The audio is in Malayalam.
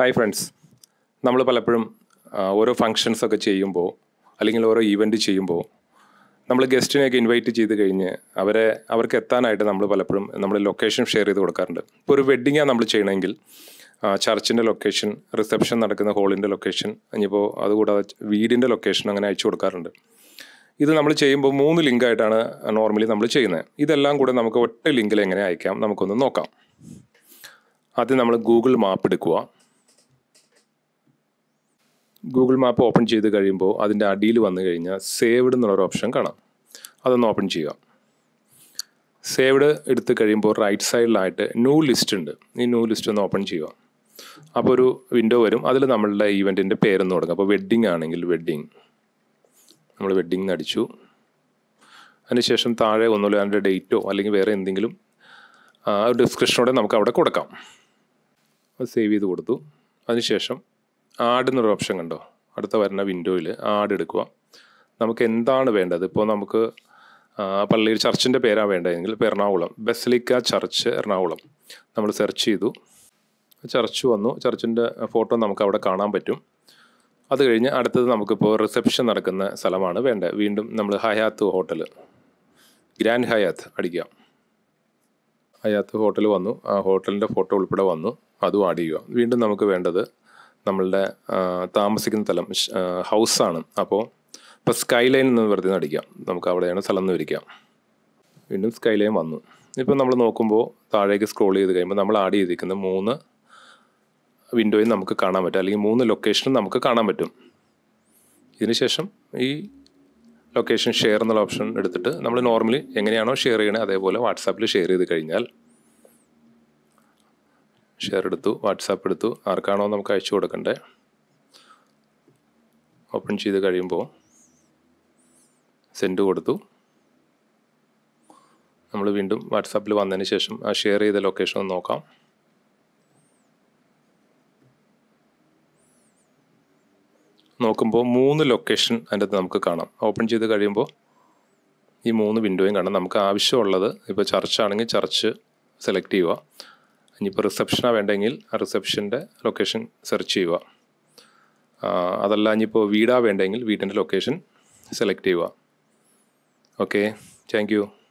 ഹായ് ഫ്രണ്ട്സ് നമ്മൾ പലപ്പോഴും ആ, ഓരോ ഫങ്ഷൻസ് ഒക്കെ ചെയ്യുമ്പോൾ അല്ലെങ്കിൽ ഓരോ ഈവൻറ്റ് ചെയ്യുമ്പോൾ നമ്മൾ ഗസ്റ്റിനെയൊക്കെ ഇൻവൈറ്റ് ചെയ്ത് കഴിഞ്ഞ് അവരെ അവർക്ക് എത്താനായിട്ട് നമ്മൾ പലപ്പോഴും നമ്മൾ ലൊക്കേഷൻ ഷെയർ ചെയ്ത് കൊടുക്കാറുണ്ട് ഇപ്പോൾ ഒരു വെഡ്ഡിങ്ങാണ് നമ്മൾ ചെയ്യണമെങ്കിൽ ചർച്ചിൻ്റെ ലൊക്കേഷൻ റിസപ്ഷൻ നടക്കുന്ന ഹോളിൻ്റെ ലൊക്കേഷൻ ഇനിയിപ്പോൾ അതുകൂടാതെ വീടിൻ്റെ ലൊക്കേഷൻ അങ്ങനെ അയച്ചു കൊടുക്കാറുണ്ട് ഇത് നമ്മൾ ചെയ്യുമ്പോൾ മൂന്ന് ലിങ്കായിട്ടാണ് നോർമലി നമ്മൾ ചെയ്യുന്നത് ഇതെല്ലാം കൂടെ നമുക്ക് ഒറ്റ ലിങ്കിൽ എങ്ങനെ അയക്കാം നമുക്കൊന്ന് നോക്കാം ആദ്യം നമ്മൾ ഗൂഗിൾ മാപ്പ് എടുക്കുക ഗൂഗിൾ മാപ്പ് ഓപ്പൺ ചെയ്ത് കഴിയുമ്പോൾ അതിൻ്റെ അടിയിൽ വന്നു കഴിഞ്ഞാൽ സേവ്ഡ് എന്നുള്ളൊരു ഓപ്ഷൻ കാണാം അതൊന്ന് ഓപ്പൺ ചെയ്യുക സേവ്ഡ് എടുത്ത് കഴിയുമ്പോൾ റൈറ്റ് സൈഡിലായിട്ട് ന്യൂ ലിസ്റ്റ് ഉണ്ട് ഈ ന്യൂ ലിസ്റ്റ് ഒന്ന് ഓപ്പൺ ചെയ്യുക അപ്പോൾ ഒരു വിൻഡോ വരും അതിൽ നമ്മളുടെ ഈവൻറ്റിൻ്റെ പേരൊന്ന് കൊടുക്കുക അപ്പോൾ വെഡ്ഡിങ് ആണെങ്കിൽ വെഡ്ഡിങ് നമ്മൾ വെഡ്ഡിങ് അടിച്ചു അതിനുശേഷം താഴെ ഒന്നുമില്ല അതിൻ്റെ ഡേറ്റോ അല്ലെങ്കിൽ വേറെ എന്തെങ്കിലും ആ, ഒരു ഡിസ്ക്രിപ്ഷനോടെ നമുക്ക് അവിടെ കൊടുക്കാം അത് സേവ് ചെയ്ത് കൊടുത്തു അതിനുശേഷം ആഡ് എന്നൊരു ഓപ്ഷൻ കണ്ടോ അടുത്ത വരുന്ന വിൻഡോയിൽ ആഡ് എടുക്കുക നമുക്ക് എന്താണ് വേണ്ടത് ഇപ്പോൾ നമുക്ക് ആ, പള്ളിയിൽ ചർച്ചിൻ്റെ പേരാണ് വേണ്ടതെങ്കിൽ ഇപ്പോൾ എറണാകുളം ബെസലിക്ക ചർച്ച് എറണാകുളം നമ്മൾ സെർച്ച് ചെയ്തു ചർച്ച് വന്നു ചർച്ചിൻ്റെ ഫോട്ടോ നമുക്ക് അവിടെ കാണാൻ പറ്റും അത് കഴിഞ്ഞ് അടുത്തത് നമുക്കിപ്പോൾ റിസപ്ഷൻ നടക്കുന്ന സ്ഥലമാണ് വേണ്ടത് വീണ്ടും നമ്മൾ ഹയാത്ത് ഹോട്ടൽ ഗ്രാൻഡ് ഹയാത്ത് അടിക്കുക ഹയാത്ത് ഹോട്ടൽ വന്നു ആ ഹോട്ടലിൻ്റെ ഫോട്ടോ ഉൾപ്പെടെ വന്നു അതും ആഡ് ചെയ്യുക വീണ്ടും നമുക്ക് വേണ്ടത് നമ്മളുടെ ആ, താമസിക്കുന്ന സ്ഥലം ഷ്- ആ, ഹൗസാണ് അപ്പോൾ ഇപ്പോൾ സ്കൈ ലൈൻ എന്ന് വെറുതെ ഒന്ന് അടിക്കാം നമുക്ക് അവിടെയാണ് സ്ഥലം എന്ന് വിരിക്കാം വീണ്ടും സ്കൈ ലൈൻ വന്നു ഇപ്പോൾ നമ്മൾ നോക്കുമ്പോൾ താഴേക്ക് സ്ക്രോൾ ചെയ്ത് കഴിയുമ്പോൾ നമ്മൾ ആഡ് ചെയ്തിരിക്കുന്ന മൂന്ന് വിൻഡോയിൽ നമുക്ക് കാണാൻ പറ്റും അല്ലെങ്കിൽ മൂന്ന് ലൊക്കേഷനും നമുക്ക് കാണാൻ പറ്റും ഇതിനുശേഷം ഈ ലൊക്കേഷൻ ഷെയർ എന്നുള്ള ഓപ്ഷൻ എടുത്തിട്ട് നമ്മൾ നോർമലി എങ്ങനെയാണോ ഷെയർ ചെയ്യണേ അതേപോലെ വാട്സാപ്പിൽ ഷെയർ ചെയ്ത് കഴിഞ്ഞാൽ ഷെയർ എടുത്തു വാട്സാപ്പ് എടുത്തു ആർക്കാണോ നമുക്ക് അയച്ചു കൊടുക്കണ്ടേ ഓപ്പൺ ചെയ്ത് കഴിയുമ്പോൾ സെൻഡ് കൊടുത്തു നമ്മൾ വീണ്ടും വാട്സാപ്പിൽ വന്നതിന് ശേഷം ആ ഷെയർ ചെയ്ത ലൊക്കേഷൻ ഒന്ന് നോക്കാം നോക്കുമ്പോൾ മൂന്ന് ലൊക്കേഷൻ അതിൻ്റെ അകത്ത് നമുക്ക് കാണാം ഓപ്പൺ ചെയ്ത് കഴിയുമ്പോൾ ഈ മൂന്ന് വിൻഡോയും കാണാം നമുക്ക് ആവശ്യമുള്ളത് ഇപ്പോൾ ചർച്ച് ആണെങ്കിൽ ചർച്ച് സെലക്ട് ചെയ്യുക ഇനിയിപ്പോൾ റിസപ്ഷനാണ് വേണ്ടെങ്കിൽ ആ റിസപ്ഷൻ്റെ ലൊക്കേഷൻ സെർച്ച് ചെയ്യുക ആ, അതല്ല ഇനിയിപ്പോൾ വീടാ വേണ്ടെങ്കിൽ വീടിൻ്റെ ലൊക്കേഷൻ സെലക്ട് ചെയ്യുക ഓക്കെ താങ്ക് യു